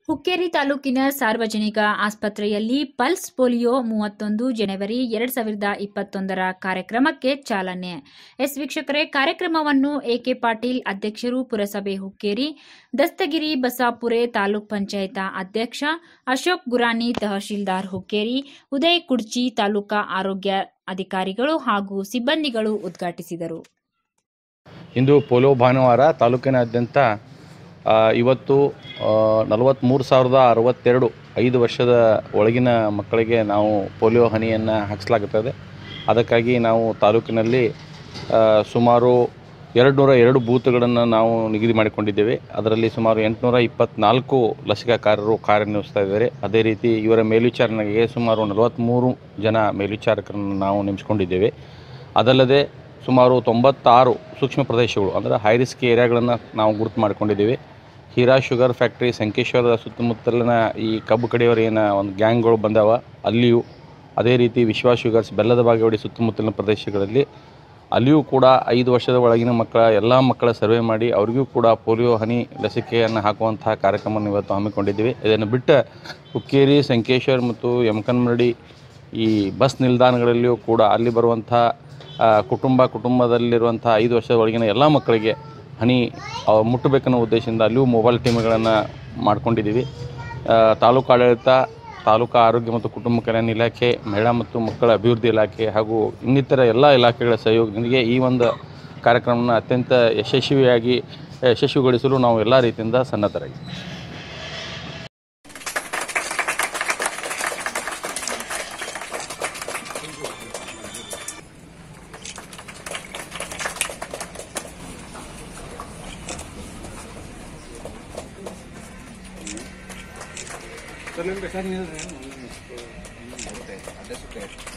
ಹುಕ್ಕೇರಿ ತಾಲೂಕಿನ ಸಾರ್ವಜನಿಕ ಆಸ್ಪತ್ರೆಯಲ್ಲಿ ಪಲ್ಸ್ ಪೋಲಿಯೋ ಮೂವತ್ತೊಂದು ಜನವರಿ ಎರಡ್ ಸಾವಿರದ ಇಪ್ಪತ್ತೊಂದರ ಕಾರ್ಯಕ್ರಮಕ್ಕೆ ಚಾಲನೆ ಎಸ್ ವೀಕ್ಷಕರೇ ಕಾರ್ಯಕ್ರಮವನ್ನು ಎಕೆ ಪಾಟೀಲ್ ಅಧ್ಯಕ್ಷರು ಪುರಸಭೆ ಹುಕ್ಕೇರಿ ದಸ್ತಗಿರಿ ಬಸಾಪುರೆ ತಾಲೂಕ್ ಪಂಚಾಯತ ಅಧ್ಯಕ್ಷ ಅಶೋಕ್ ಗುರಾನಿ ತಹಶೀಲ್ದಾರ್ ಹುಕ್ಕೇರಿ ಉದಯ್ ಕುಡ್ಚಿ ತಾಲೂಕಾ ಆರೋಗ್ಯ ಅಧಿಕಾರಿಗಳು ಹಾಗೂ ಸಿಬ್ಬಂದಿಗಳು ಉದ್ಘಾಟಿಸಿದರು ಇಂದು ಪೋಲಿಯೋ ಭಾನುವಾರ ತಾಲೂಕಿನಾದ್ಯಂತ ಆ, ಇವತ್ತು ನಲವತ್ತ್ಮೂರು ಸಾವಿರದ ಅರವತ್ತೆರಡು ಐದು ವರ್ಷದ ಒಳಗಿನ ಮಕ್ಕಳಿಗೆ ನಾವು ಪೋಲಿಯೋ ಹನಿಯನ್ನು ಹಾಕಿಸಲಾಗುತ್ತದೆ ಅದಕ್ಕಾಗಿ ನಾವು ತಾಲೂಕಿನಲ್ಲಿ ಆ, ಸುಮಾರು ಎರಡು ನೂರ ಎರಡು ಬೂತ್ಗಳನ್ನು ನಾವು ನಿಗದಿ ಮಾಡಿಕೊಂಡಿದ್ದೇವೆ ಅದರಲ್ಲಿ ಸುಮಾರು ಎಂಟುನೂರ ಇಪ್ಪತ್ತ್ನಾಲ್ಕು ಲಸಿಕಾಕಾರರು ಕಾರ್ಯನಿರ್ವಹಿಸ್ತಾ ಇದ್ದಾರೆ ಅದೇ ರೀತಿ ಇವರ ಮೇಲ್ವಿಚಾರಣೆಗೆ ಸುಮಾರು ನಲವತ್ತ್ಮೂರು ಜನ ಮೇಲ್ವಿಚಾರಕರನ್ನು ನಾವು ನೇಮಿಸಿಕೊಂಡಿದ್ದೇವೆ ಅದಲ್ಲದೆ ಸುಮಾರು ತೊಂಬತ್ತಾರು ಸೂಕ್ಷ್ಮ ಪ್ರದೇಶಗಳು ಅಂದರೆ ಹೈ ರಿಸ್ಕ್ ಏರಿಯಾಗಳನ್ನು ನಾವು ಗುರುತು ಮಾಡಿಕೊಂಡಿದ್ದೀವಿ ಹೀರಾ ಶುಗರ್ ಫ್ಯಾಕ್ಟ್ರಿ ಸಂಕೇಶ್ವರದ ಸುತ್ತಮುತ್ತಲಿನ ಈ ಕಬ್ಬು ಕಡೆಯವರ ಏನು ಒಂದು ಗ್ಯಾಂಗ್ಗಳು ಬಂದಾವ ಅಲ್ಲಿಯೂ ಅದೇ ರೀತಿ ವಿಶ್ವ ಶುಗರ್ಸ್ ಬೆಲ್ಲದ ಬಾಗೇವಾಡಿ ಸುತ್ತಮುತ್ತಲಿನ ಪ್ರದೇಶಗಳಲ್ಲಿ ಅಲ್ಲಿಯೂ ಕೂಡ ಐದು ವರ್ಷದ ಒಳಗಿನ ಮಕ್ಕಳ ಎಲ್ಲ ಮಕ್ಕಳ ಸರ್ವೆ ಮಾಡಿ ಅವರಿಗೂ ಕೂಡ ಪೋಲಿಯೋ ಹನಿ ಲಸಿಕೆಯನ್ನು ಹಾಕುವಂತಹ ಕಾರ್ಯಕ್ರಮವನ್ನು ಇವತ್ತು ಹಮ್ಮಿಕೊಂಡಿದ್ದೀವಿ ಇದನ್ನು ಬಿಟ್ಟು ಹುಕ್ಕೇರಿ ಸಂಕೇಶ್ವರ್ ಮತ್ತು ಯಮಕನ್ಮರಡಿ ಈ ಬಸ್ ನಿಲ್ದಾಣಗಳಲ್ಲಿಯೂ ಕೂಡ ಅಲ್ಲಿ ಬರುವಂಥ ಆ, ಕುಟುಂಬ ಕುಟುಂಬದಲ್ಲಿರುವಂಥ ಐದು ವರ್ಷದ ಒಳಗಿನ ಎಲ್ಲ ಮಕ್ಕಳಿಗೆ ಹನಿ ಅವ್ ಮುಟ್ಟಬೇಕನ್ನೋ ಉದ್ದೇಶದಿಂದ ಅಲ್ಲಿಯೂ ಮೊಬೈಲ್ ಟೀಮ್ಗಳನ್ನು ಮಾಡ್ಕೊಂಡಿದ್ದೀವಿ ಆ, ತಾಲೂಕು ಆಡಳಿತ ತಾಲೂಕು ಆರೋಗ್ಯ ಮತ್ತು ಕುಟುಂಬ ಕಲ್ಯಾಣ ಇಲಾಖೆ ಮಹಿಳಾ ಮತ್ತು ಮಕ್ಕಳ ಅಭಿವೃದ್ಧಿ ಇಲಾಖೆ ಹಾಗೂ ಇನ್ನಿತರ ಎಲ್ಲ ಇಲಾಖೆಗಳ ಸಹಯೋಗದೊಂದಿಗೆ ಈ ಒಂದು ಕಾರ್ಯಕ್ರಮವನ್ನು ಅತ್ಯಂತ ಯಶಸ್ವಿಯಾಗಿ ಯಶಸ್ವಿಗೊಳಿಸಲು ನಾವು ಎಲ್ಲ ರೀತಿಯಿಂದ ಸನ್ನದ್ಧರಾಗಿದ್ದೀವಿ ಸರ್ ನಿಮ್ಗೆ ಸರ್